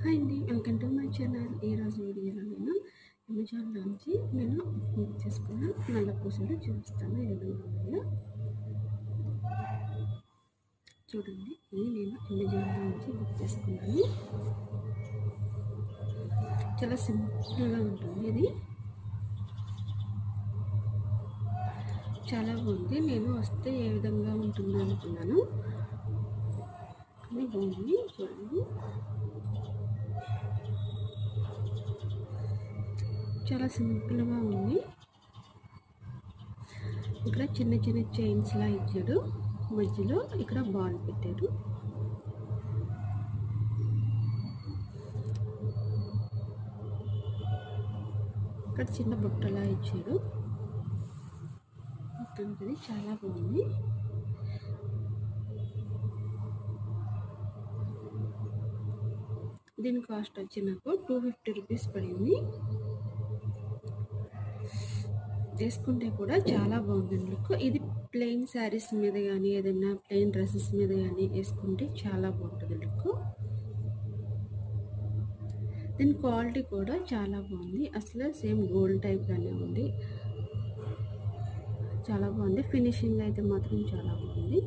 hi అండి welcome to my channel ఈరోజు వీడియోలో నేను అమెజాన్లోంచి నేను బుక్ చేసుకున్న నల్ల పూసలు చూపిస్తాను ఏ విధంగా ఉన్నాయో చూడండి ఇది నేను అమెజాన్లో నుంచి బుక్ చేసుకున్నాను చాలా సింపుల్గా ఉంటుంది ఇది చాలా బాగుంది నేను వస్తే ఏ విధంగా ఉంటుందో అనుకున్నాను కానీ బాగుంది చూడండి చాలా సింపుల్గా ఉంది ఇక్కడ చిన్న చిన్న చైన్స్లా ఇచ్చాడు మధ్యలో ఇక్కడ బాల్ పెట్టారు ఇక్కడ చిన్న బుట్టలా ఇచ్చాడు మొత్తానికి చాలా బాగుంది దీని కాస్ట్ వచ్చి నాకు టూ ఫిఫ్టీ రూపీస్ పడింది వేసుకుంటే కూడా చాలా బాగుంది లుక్ ఇది ప్లెయిన్ శారీస్ మీద కానీ ఏదైనా ప్లెయిన్ డ్రెస్సెస్ మీద కానీ వేసుకుంటే చాలా బాగుంటుంది లుక్ దీని క్వాలిటీ కూడా చాలా బాగుంది అసలు సేమ్ గోల్డ్ టైప్గానే ఉంది చాలా బాగుంది ఫినిషింగ్ అయితే మాత్రం చాలా బాగుంది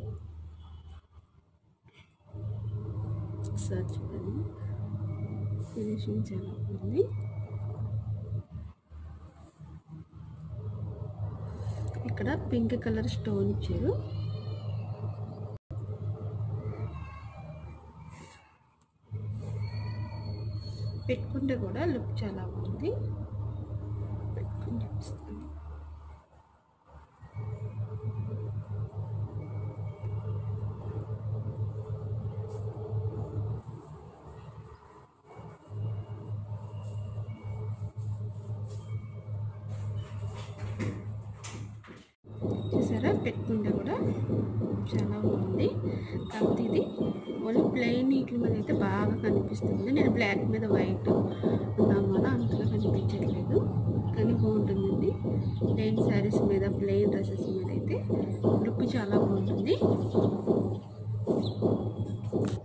సార్ చూడండి ఫినిషింగ్ చాలా బాగుంది ఇక్కడ పింక్ కలర్ స్టోన్ ఇచ్చారు పెట్టుకుంటే కూడా లుక్ చాలా బాగుంది పెట్టుకుని చూపిస్తాను చూసారా పెట్టుకుంటే కూడా చాలా బాగుంది కాకపోతే ఇది ఓన్లీ ప్లెయిన్ వీటి మీద అయితే బాగా కనిపిస్తుంది నేను బ్లాక్ మీద వైట్ ఉన్నాం వల్ల అంతగా కనిపించట్లేదు కానీ బాగుంటుందండి ప్లెయిన్ శారీస్ మీద ప్లెయిన్ డ్రెస్సెస్ మీద అయితే లుక్ చాలా బాగుంటుంది